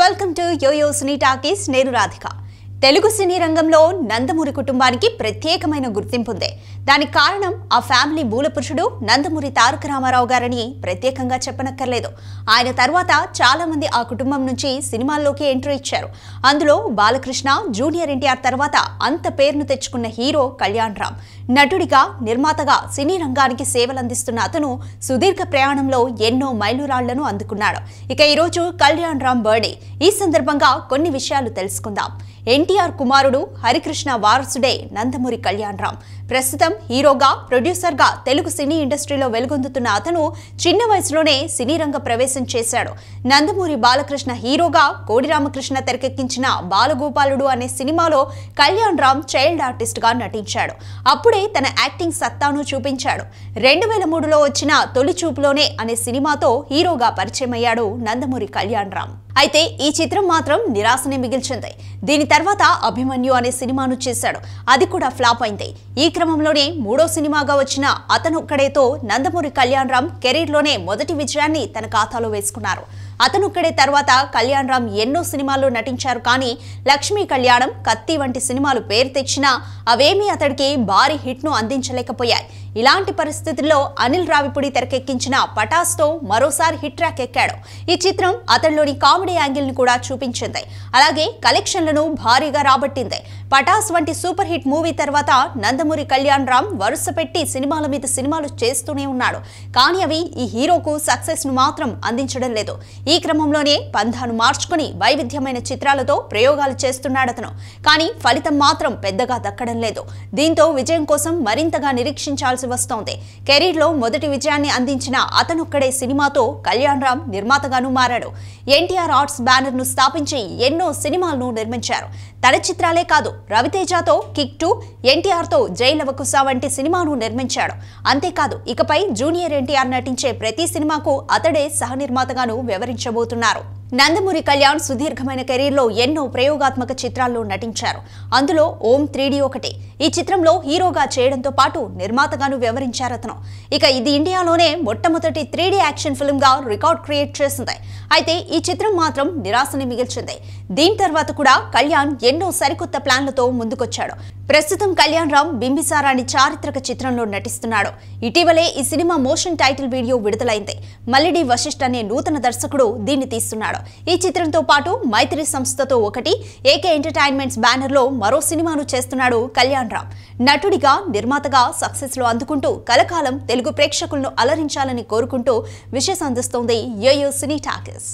welcome to YoYo cine talkies నేను రాధిక తెలుగు సినీ రంగంలో నందమూరి కుటుంబానికి ప్రత్యేకమైన గుర్తింపు ఉంది దానికి కారణం ఆ ఫ్యామిలీ మూలపురుషుడు నందమూరి తారక రామారావు గారని ప్రత్యేకంగా చెప్పనక్కర్లేదు ఆయన తర్వాత చాలా మంది ఆ కుటుంబం నుంచి సినిమాల్లోకి ఎంట్రీ ఇచ్చారు అందులో బాలకృష్ణ జూనియర్ ఎన్టీఆర్ తర్వాత అంత పేరును తెచ్చుకున్న హీరో కళ్యాణ్ రామ్ నటుడిగా నిర్మాతగా సినీ రంగానికి సేవలందిస్తున్న అతను సుదీర్ఘ ప్రయాణంలో ఎన్నో మైలురాళ్లను అందుకున్నాడు ఇక ఈరోజు కళ్యాణ్ రామ్ బర్త్డే ఈ సందర్భంగా కొన్ని విషయాలు తెలుసుకుందాం ఎన్టీఆర్ కుమారుడు హరికృష్ణ వారసుడే నందమూరి కళ్యాణ్ రామ్ ప్రస్తుతం హీరోగా ప్రొడ్యూసర్గా తెలుగు సినీ ఇండస్ట్రీలో వెలుగొందుతున్న అతను చిన్న వయసులోనే సినీ రంగ ప్రవేశం చేశాడు నందమూరి బాలకృష్ణ హీరోగా కోడి రామకృష్ణ తెరకెక్కించిన బాలగోపాలుడు అనే సినిమాలో కళ్యాణ్ రామ్ చైల్డ్ ఆర్టిస్ట్ గా నటించాడు అప్పుడే తన యాక్టింగ్ సత్తాను చూపించాడు రెండు వేల మూడులో వచ్చిన తొలి చూపులోనే అనే సినిమాతో హీరోగా పరిచయం అయ్యాడు నందమూరి కళ్యాణ్ రామ్ అయితే ఈ చిత్రం మాత్రం నిరాశనే మిగిల్చింది దీని తర్వాత అభిమన్యు అనే సినిమాను చేశాడు అది కూడా ఫ్లాప్ అయింది ఈ క్రమంలోనే మూడో సినిమాగా వచ్చిన అతనొక్కడేతో నందమూరి కళ్యాణ్ రామ్ కెరీర్లోనే మొదటి విజయాన్ని తన ఖాతాలో వేసుకున్నారు అతనొక్కడే తర్వాత కళ్యాణ్ రామ్ ఎన్నో సినిమాల్లో నటించారు కానీ లక్ష్మీ కళ్యాణం కత్తి వంటి సినిమాలు పేరు తెచ్చినా అవేమీ అతడికి భారీ హిట్ను అందించలేకపోయాయి ఇలాంటి పరిస్థితుల్లో అనిల్ రావిపూడి తెరకెక్కించిన పటాస్తో మరోసారి హిట్ ట్రాక్ ఎక్కాడు ఈ చిత్రం అతనిలోని కామెడీ యాంగిల్ ని కూడా చూపించింది అలాగే కలెక్షన్లను భారీగా రాబట్టింది పటాస్ వంటి సూపర్ హిట్ మూవీ తర్వాత నందమూరి కళ్యాణ్ రామ్ వరుస పెట్టి సినిమాల మీద సినిమాలు చేస్తూనే ఉన్నాడు కానీ అవి ఈ హీరోకు సక్సెస్ ను మాత్రం అందించడం లేదు ఈ క్రమంలోనే పంధాను మార్చుకుని వైవిధ్యమైన చిత్రాలతో ప్రయోగాలు చేస్తున్నాడు అతను కానీ ఫలితం మాత్రం పెద్దగా దక్కడం లేదు దీంతో విజయం కోసం మరింతగా నిరీక్షించాల్సి వస్తోంది కెరీర్లో మొదటి విజయాన్ని అందించిన అతనొక్కడే సినిమాతో కళ్యాణ్ రామ్ నిర్మాతగాను మారాడు ఎన్టీఆర్ ఆర్ట్స్ బ్యానర్ ను స్థాపించి ఎన్నో సినిమాలను నిర్మించారు తన చిత్రాలే కాదు రవితేజతో కిక్ టూ ఎన్టీఆర్తో జై లవకుశ వంటి సినిమాను నిర్మించాడు అంతేకాదు ఇకపై జూనియర్ ఎన్టీఆర్ నటించే ప్రతి సినిమాకు అతడే సహ నిర్మాతగాను వ్యవహరించబోతున్నారు నందమూరి కళ్యాణ్ సుదీర్ఘమైన కెరీర్లో ఎన్నో ప్రయోగాత్మక చిత్రాల్లో నటించారు అందులో ఓం త్రీడీ ఒకటి ఈ చిత్రంలో హీరోగా చేయడంతో పాటు నిర్మాతగాను వ్యవహరించారు అతను ఇక ఇది ఇండియాలోనే మొట్టమొదటి త్రీడీ యాక్షన్ ఫిల్మ్ గా రికార్డ్ క్రియేట్ చేసింది అయితే ఈ చిత్రం మాత్రం నిరాశని మిగిల్చింది దీని తర్వాత కూడా కళ్యాణ్ ఎన్నో సరికొత్త ప్లాన్లతో ముందుకొచ్చాడు ప్రస్తుతం కళ్యాణ్ రామ్ బింబిసారా అనే చారిత్రక చిత్రంలో నటిస్తున్నాడు ఇటీవలే ఈ సినిమా మోషన్ టైటిల్ వీడియో విడుదలైంది మల్లిడి వశిష్ఠ్ అనే నూతన దర్శకుడు దీన్ని తీస్తున్నాడు ఈ చిత్రంతో పాటు మైత్రి సంస్థతో ఒకటి ఏకే ఎంటర్టైన్మెంట్స్ బ్యానర్ లో మరో సినిమాను చేస్తున్నాడు కళ్యాణ్ రామ్ నటుడిగా నిర్మాతగా సక్సెస్ లో అందుకుంటూ కలకాలం తెలుగు ప్రేక్షకులను అలరించాలని కోరుకుంటూ విషెస్ అందిస్తోంది YoYo cine talkies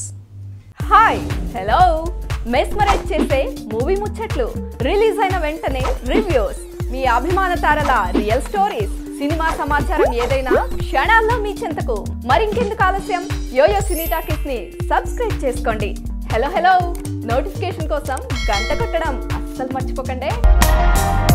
hi hello mesmerize చేసే మూవీ ముచ్చట్లు రిలీజ్ అయిన వెంటనే రివ్యూస్ మీ అభిమాన తారల రియల్ స్టోరీస్ సినిమా సమాచారం ఏదైనా క్షణాల్లో మీ చెంతకు మరింకెందుకు ఆలస్యం యోయో సినీ టాకీస్ ని సబ్స్క్రైబ్ చేసుకోండి హలో హలో నోటిఫికేషన్ కోసం గంట కొట్టడం అస్సలు మర్చిపోకండి